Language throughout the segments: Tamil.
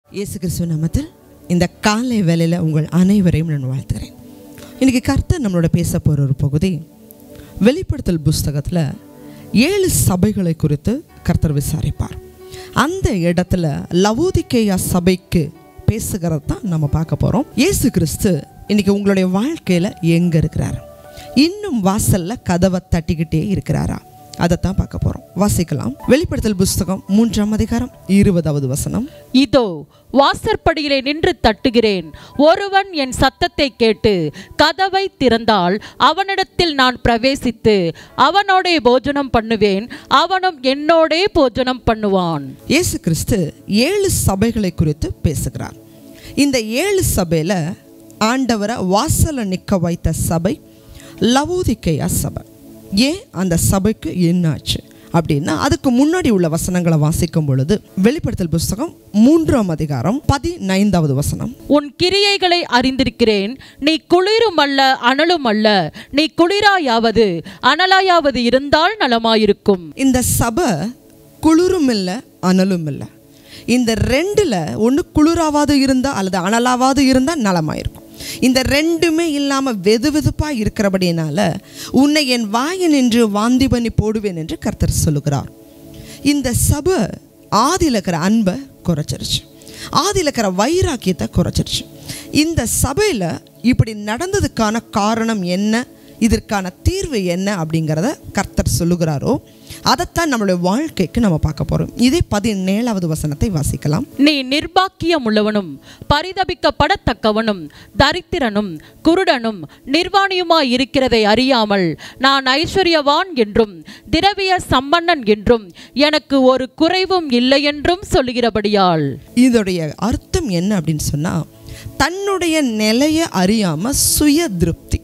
இயேசு கிறிஸ்துவ நாமத்தில் இந்த காலை வேளையில் உங்கள் அனைவரையும் நான் வாழ்த்துகிறேன் இன்னைக்கு கர்த்தர் நம்மளோட பேச போகிற ஒரு பகுதி வெளிப்படுத்தல் புஸ்தகத்தில் ஏழு சபைகளை குறித்து கர்த்தர் விசாரிப்பார் அந்த இடத்துல லவோதிக்கேயா சபைக்கு பேசுகிறது தான் நம்ம பார்க்க போகிறோம் இயேசு கிறிஸ்து இன்னைக்கு உங்களுடைய வாழ்க்கையில் எங்கே இருக்கிறார் இன்னும் வாசலில் கதவை தட்டிக்கிட்டே இருக்கிறாரா அதைத்தான் பார்க்க போகிறோம் வாசிக்கலாம் வெளிப்படுத்தல் புஸ்தகம் மூன்றாம் அதிகாரம் இருபதாவது வசனம் இதோ வாசற்படியிலே நின்று தட்டுகிறேன் ஒருவன் என் சத்தத்தை கேட்டு கதவை திறந்தால் அவனிடத்தில் நான் பிரவேசித்து அவனோடே போஜனம் பண்ணுவேன் அவனும் என்னோடே போஜனம் பண்ணுவான் இயேசு கிறிஸ்து ஏழு சபைகளை குறித்து பேசுகிறார் இந்த ஏழு சபையில் ஆண்டவரை வாசலை நிற்க வைத்த சபை லவோதிக்கையா சபை ஏன் அந்த சபைக்கு என்னாச்சு அப்படின்னா அதுக்கு முன்னாடி உள்ள வசனங்களை வாசிக்கும் பொழுது வெளிப்படுத்தல் புஸ்தகம் மூன்றாம் அதிகாரம் பதினைந்தாவது வசனம் உன் கிரியைகளை அறிந்திருக்கிறேன் நீ குளிரும் அல்ல அனலும் அல்ல நீ குளிராயாவது அனலாயாவது இருந்தால் நலமாயிருக்கும் இந்த சபை குளிரும் இல்லை அனலும் இல்லை இந்த ரெண்டில் ஒன்று குளிராவது இருந்தால் அல்லது அனலாவது இருந்தால் நலமாயிருக்கும் இந்த ரெண்டுமே இல்லாமல் வெது வெதுப்பாக இருக்கிறபடினால உன்னை என் வாயின் என்று வாந்தி பண்ணி போடுவேன் என்று கர்த்தர் சொல்லுகிறார் இந்த சபை ஆதியில் இருக்கிற அன்பை குறைச்சிருச்சு ஆதியில் இருக்கிற வைராக்கியத்தை குறைச்சிருச்சு இந்த சபையில் இப்படி நடந்ததுக்கான காரணம் என்ன இதற்கான தீர்வு என்ன அப்படிங்கிறத கர்த்தர் சொல்லுகிறாரோ அதைத்தான் நம்மளுடைய வாழ்க்கைக்கு நம்ம பார்க்க போகிறோம் இதே பதினேழாவது வசனத்தை வாசிக்கலாம் நீ நிர்பாக்கியம் உள்ளவனும் பரிதபிக்கப்படத்தக்கவனும் தரித்திரனும் குருடனும் நிர்வாணியுமாய் இருக்கிறதை அறியாமல் நான் ஐஸ்வர்யவான் என்றும் திரவிய சம்பன்னன் என்றும் எனக்கு ஒரு குறைவும் இல்லை என்றும் சொல்லுகிறபடியால் இதோடைய அர்த்தம் என்ன அப்படின்னு சொன்னால் தன்னுடைய நிலையை அறியாமல் சுய திருப்தி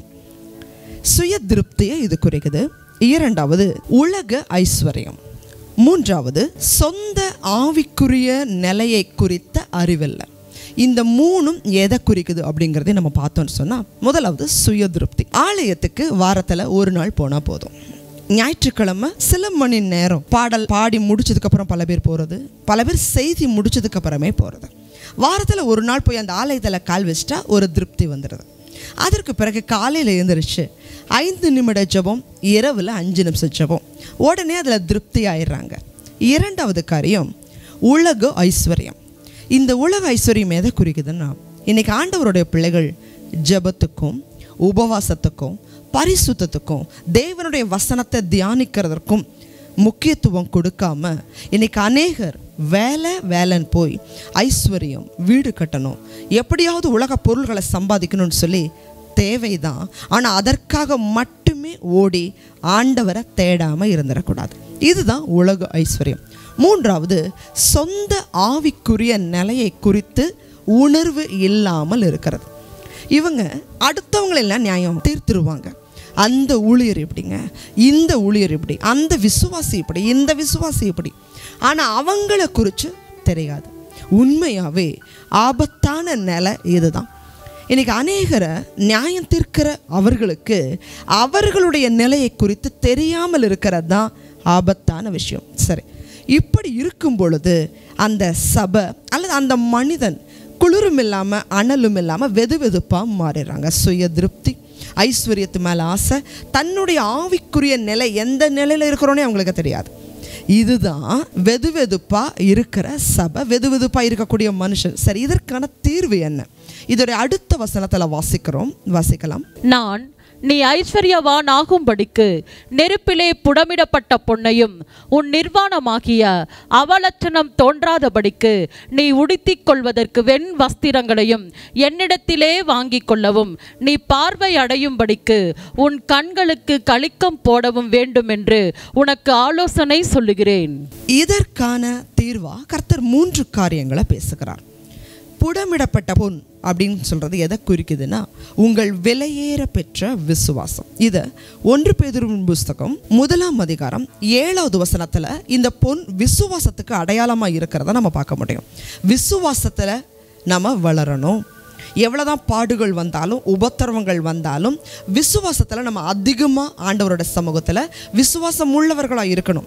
சுய திருப்தியை இது குறிக்குது இரண்டாவது உலக ஐஸ்வர்யம் மூன்றாவது சொந்த ஆவிக்குரிய நிலையை குறித்த அறிவில்லை இந்த மூணும் எதை குறிக்குது அப்படிங்கிறதை நம்ம பார்த்தோம்னு சொன்னால் முதலாவது சுய திருப்தி ஆலயத்துக்கு வாரத்தில் ஒரு நாள் போனால் போதும் ஞாயிற்றுக்கிழமை சில மணி நேரம் பாடல் பாடி முடிச்சதுக்கப்புறம் பல பேர் போகிறது பல பேர் செய்தி முடிச்சதுக்கப்புறமே போகிறது வாரத்தில் ஒரு நாள் போய் அந்த ஆலயத்தில் கால் வச்சிட்டா ஒரு திருப்தி வந்துடுது அதற்கு பிறகு காலையில் எழுந்திரிச்சு ஐந்து நிமிட ஜெபம் இரவில் அஞ்சு நிமிஷம் ஜெபம் உடனே அதில் திருப்தி ஆயிடுறாங்க இரண்டாவது காரியம் உலக ஐஸ்வர்யம் இந்த உலக ஐஸ்வர்யம் எதை குறிக்குதுன்னா இன்னைக்கு ஆண்டவருடைய பிள்ளைகள் ஜெபத்துக்கும் உபவாசத்துக்கும் பரிசுத்தத்துக்கும் தேவனுடைய வசனத்தை தியானிக்கிறதற்கும் முக்கியத்துவம் கொடுக்காம இன்னைக்கு அநேகர் வேலை வேலைன்னு போய் ஐஸ்வர்யம் வீடு கட்டணும் எப்படியாவது உலக பொருள்களை சம்பாதிக்கணும்னு சொல்லி தேவைதான் ஆனால் அதற்காக மட்டுமே ஓடி ஆண்டவரை தேடாமல் இருந்துடக்கூடாது இதுதான் உலக ஐஸ்வர்யம் மூன்றாவது சொந்த ஆவிக்குரிய நிலையை குறித்து உணர்வு இல்லாமல் இருக்கிறது இவங்க அடுத்தவங்களெல்லாம் நியாயம் தீர்த்துருவாங்க அந்த ஊழியர் எப்படிங்க இந்த ஊழியர் இப்படி அந்த விசுவாசி இப்படி இந்த விசுவாசி இப்படி ஆனால் அவங்கள குறித்து தெரியாது உண்மையாகவே ஆபத்தான நிலை இதுதான் இன்னைக்கு அநேகரை நியாயம் தீர்க்கிற அவர்களுக்கு அவர்களுடைய நிலையை குறித்து தெரியாமல் இருக்கிறது தான் ஆபத்தான விஷயம் சரி இப்படி இருக்கும் பொழுது அந்த சபை அல்லது அந்த மனிதன் குளிரும் இல்லாமல் அனலும் இல்லாமல் வெது வெதுப்பாக மாறிடுறாங்க சுய திருப்தி ஐஸ்வர்யத்து மேலே ஆசை தன்னுடைய ஆவிக்குரிய நிலை எந்த நிலையில் இருக்கிறோன்னே அவங்களுக்கு தெரியாது இதுதான் வெது வெதுப்பாக இருக்கிற சபை வெது வெதுப்பாக இருக்கக்கூடிய மனுஷன் சரி இதற்கான தீர்வு என்ன இதோடைய அடுத்த வசனத்தில் வாசிக்கிறோம் வாசிக்கலாம் நான் நீ ஐஸ்வர்யவான் ஆகும்படிக்கு நெருப்பிலே புடமிடப்பட்ட பொன்னையும் உன் நிர்வாணமாகிய அவலட்சணம் தோன்றாதபடிக்கு நீ உடுத்திக் கொள்வதற்கு வெண் வஸ்திரங்களையும் என்னிடத்திலே வாங்கிக் கொள்ளவும் நீ பார்வை அடையும்படிக்கு உன் கண்களுக்கு களிக்கம் போடவும் வேண்டுமென்று உனக்கு ஆலோசனை சொல்லுகிறேன் இதற்கான தீர்வா கர்த்தர் மூன்று காரியங்களை பேசுகிறார் புடமிடப்பட்ட பொன் அப்படின்னு சொல்கிறது எதை குறிக்குதுன்னா உங்கள் விலையேற பெற்ற விசுவாசம் இதை ஒன்று பேதுருவின் புஸ்தகம் முதலாம் அதிகாரம் ஏழாவது வசனத்தில் இந்த பொன் விசுவாசத்துக்கு அடையாளமாக இருக்கிறத நம்ம பார்க்க முடியும் விசுவாசத்தில் நம்ம வளரணும் எவ்வளோதான் பாடுகள் வந்தாலும் உபத்திரவங்கள் வந்தாலும் விசுவாசத்தில் நம்ம அதிகமாக ஆண்டவரோட சமூகத்தில் விசுவாசம் உள்ளவர்களாக இருக்கணும்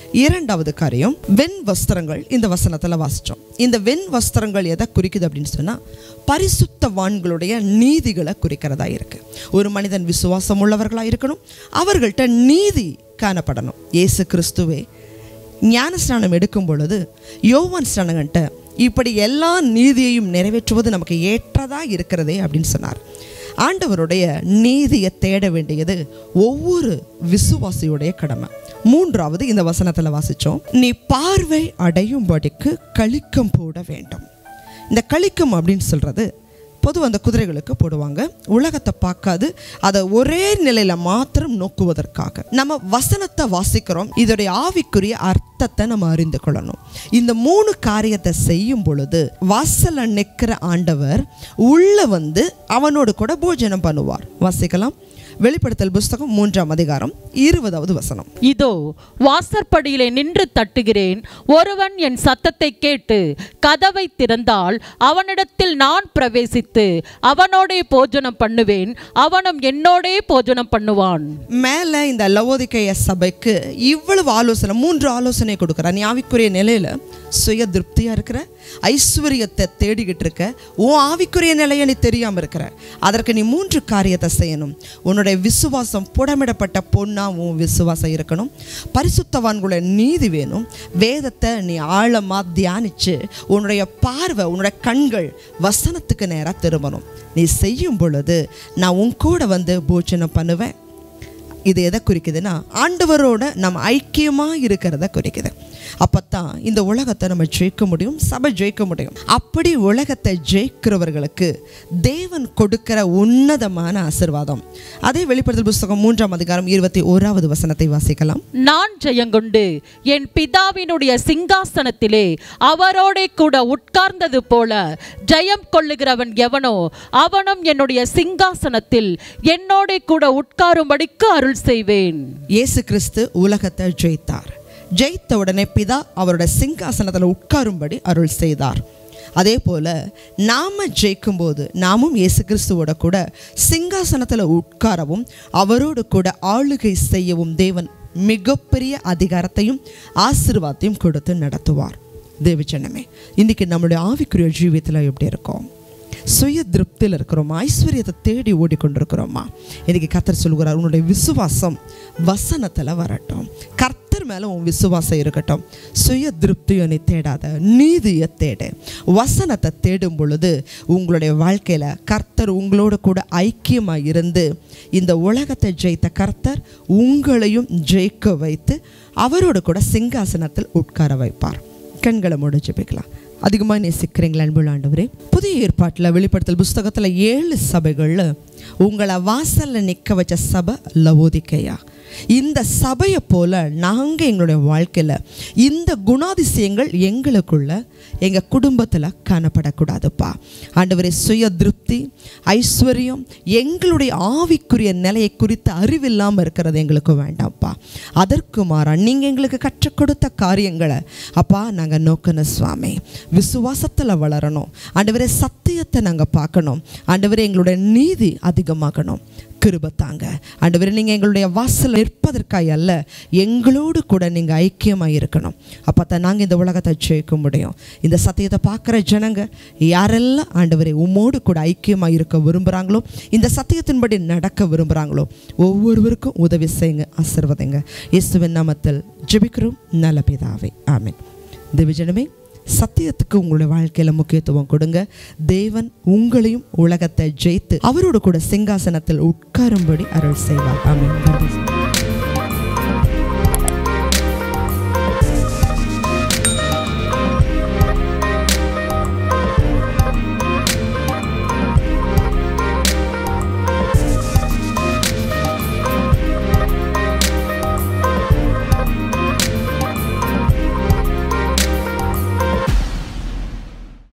இரண்டாவது காரியம் வெண் வஸ்திரங்கள் இந்த வசனத்தில் வாசித்தோம் இந்த வெண் வஸ்திரங்கள் எதை குறிக்குது அப்படின்னு சொன்னால் பரிசுத்தவான்களுடைய நீதிகளை குறிக்கிறதா இருக்கு ஒரு மனிதன் விசுவாசம் உள்ளவர்களாக இருக்கணும் அவர்கள்ட்ட நீதி காணப்படணும் இயேசு கிறிஸ்துவே ஞானஸ்நானம் எடுக்கும் பொழுது யோவான் ஸ்நானகன்ட்ட இப்படி எல்லா நீதியையும் நிறைவேற்றுவது நமக்கு ஏற்றதா இருக்கிறதே அப்படின்னு சொன்னார் ஆண்டவருடைய நீதியை தேட வேண்டியது ஒவ்வொரு விசுவாசியுடைய கடமை மூன்றாவது இந்த வசனத்தில் வாசிச்சோம் நீ பார்வை அடையும்படிக்கு கழிக்கம் போட வேண்டும் இந்த கழிக்கம் அப்படின்னு சொல்றது பொதுவாக அந்த குதிரைகளுக்கு போடுவாங்க உலகத்தை பார்க்காது அதை ஒரே நிலையில மாத்திரம் நோக்குவதற்காக நம்ம வசனத்தை வாசிக்கிறோம் இதோடைய ஆவிக்குரிய அர்த்தத்தை நம்ம அறிந்து கொள்ளணும் இந்த மூணு காரியத்தை செய்யும் பொழுது வாசல்ல நிற்கிற ஆண்டவர் உள்ள வந்து அவனோடு கூட போஜனம் பண்ணுவார் வாசிக்கலாம் வெளிப்படுத்தல் புஸ்தகம் மூன்றாம் அதிகாரம் இருபதாவது வசனம் இதோ வாசற்படியிலே நின்று தட்டுகிறேன் ஒருவன் என் சத்தத்தை கேட்டு கதவை திறந்தால் அவனிடத்தில் நான் பிரவேசித்து அவனோடே போஜனம் பண்ணுவேன் அவனும் என்னோடே போஜனம் பண்ணுவான் மேலே இந்த லவோதிக்கைய சபைக்கு இவ்வளவு ஆலோசனை மூன்று ஆலோசனை கொடுக்குறார் நீ ஆவிக்குரிய நிலையில் சுய திருப்தியாக இருக்கிற ஐஸ்வர்யத்தை தேடிக்கிட்டு இருக்க உன் ஆவிக்குரிய நிலையை நீ தெரியாமல் இருக்கிற அதற்கு நீ மூன்று காரியத்தை செய்யணும் உன்னுடைய விசுவாசம் புடமிடப்பட்ட பொண்ணா உன் விசுவாசம் இருக்கணும் பரிசுத்தவான்களுடைய நீதி வேணும் வேதத்தை நீ ஆழமாக தியானிச்சு உன்னுடைய பார்வை உன்னுடைய கண்கள் வசனத்துக்கு நேராக திரும்பணும் நீ செய்யும் பொழுது நான் உன் கூட வந்து போஜனம் பண்ணுவேன் இது எதை குறிக்குதுன்னா ஆண்டவரோட நம்ம ஐக்கியமாக இருக்கிறத குறிக்குது அப்பத்தான் இந்த உலகத்தை நம்ம ஜெயிக்க முடியும் சபை ஜெயிக்க முடியும் அப்படி உலகத்தை ஜெயிக்கிறவர்களுக்கு தேவன் கொடுக்கிற உன்னதமான ஆசிர்வாதம் அதே வெளிப்படுத்தல் புஸ்தகம் மூன்றாம் அதிகாரம் இருபத்தி ஓராவது வசனத்தை வாசிக்கலாம் நான் ஜெயங்கொண்டு என் பிதாவினுடைய சிங்காசனத்திலே அவரோடே கூட உட்கார்ந்தது போல ஜெயம் கொள்ளுகிறவன் எவனோ அவனும் என்னுடைய சிங்காசனத்தில் என்னோடே கூட உட்காரும்படிக்கு அருள் செய்வேன் இயேசு கிறிஸ்து உலகத்தை ஜெயித்தார் ஜெயித்த உடனே பிதா அவருடைய சிங்காசனத்தில் உட்காரும்படி அருள் செய்தார் அதே போல் நாம் ஜெயிக்கும்போது நாமும் இயேசு கிறிஸ்துவோட கூட சிங்காசனத்தில் உட்காரவும் அவரோடு கூட ஆளுகை செய்யவும் தேவன் மிகப்பெரிய அதிகாரத்தையும் ஆசீர்வாதத்தையும் கொடுத்து நடத்துவார் தேவஜனமே இன்னைக்கு நம்மளுடைய ஆவிக்குரிய ஜீவியத்தில் எப்படி இருக்கோம் சுய திருப்தியில் இருக்கிறோமா ஐஸ்வர்யத்தை தேடி ஓடிக்கொண்டிருக்கிறோமா இன்னைக்கு கத்தர் சொல்கிறார் உன்னுடைய விசுவாசம் வசனத்தில் வரட்டும் கர்த்தர் மேலே உன் விசுவாசம் இருக்கட்டும் சுய திருப்தியை நீ தேடாத நீதியை தேடு வசனத்தை தேடும் பொழுது உங்களுடைய வாழ்க்கையில் கர்த்தர் உங்களோட கூட ஐக்கியமாக இருந்து இந்த உலகத்தை ஜெயித்த கர்த்தர் உங்களையும் ஜெயிக்க வைத்து அவரோடு கூட சிங்காசனத்தில் உட்கார வைப்பார் கண்களை மூட ஜெபிக்கலாம் அதிகமாக நேசிக்கிறீங்களா அன்புள்ள ஆண்டவரே புதிய ஏற்பாட்டில் வெளிப்படுத்தல் புஸ்தகத்தில் ஏழு சபைகளில் உங்களை வாசலில் நிற்க வச்ச சபை லவோதிக்கையா இந்த சபையை போல நாங்கள் எங்களுடைய வாழ்க்கையில் இந்த குணாதிசயங்கள் எங்களுக்குள்ள எங்கள் குடும்பத்தில் காணப்படக்கூடாதுப்பா ஆண்டவரே சுய திருப்தி ஐஸ்வர்யம் எங்களுடைய ஆவிக்குரிய நிலையை குறித்து அறிவில்லாமல் இருக்கிறது எங்களுக்கு வேண்டாம்ப்பா அதற்கு மாறா நீங்கள் எங்களுக்கு கற்றுக் கொடுத்த காரியங்களை அப்பா நாங்கள் நோக்கணும் சுவாமி விசுவாசத்தில் வளரணும் ஆண்டவரே சத்தியத்தை நாங்கள் பார்க்கணும் ஆண்டவரே எங்களுடைய நீதி அதிகமாகணும் கிருபத்தாங்க ஆண்டவரே நீங்கள் எங்களுடைய வாசல் நிற்பதற்காய் அல்ல எங்களோடு கூட நீங்கள் ஐக்கியமாக இருக்கணும் அப்போ தான் நாங்கள் இந்த உலகத்தை ஜெயிக்க முடியும் இந்த சத்தியத்தை பார்க்குற ஜனங்க யாரெல்லாம் ஆண்டவரே உம்மோடு கூட ஐக்கியமாக இருக்க விரும்புகிறாங்களோ இந்த சத்தியத்தின்படி நடக்க விரும்புகிறாங்களோ ஒவ்வொருவருக்கும் உதவி செய்யுங்க ஆசிர்வதைங்க இயேசுவின் நாமத்தில் ஜெபிக்கிறோம் நல்ல பிதாவே ஆமென் தேவஜனமே சத்தியத்துக்கு உங்களுடைய வாழ்க்கையில் முக்கியத்துவம் கொடுங்க தேவன் உங்களையும் உலகத்தை ஜெயித்து அவரோடு கூட சிங்காசனத்தில் உட்காரும்படி அருள் செய்வார் ஆமென்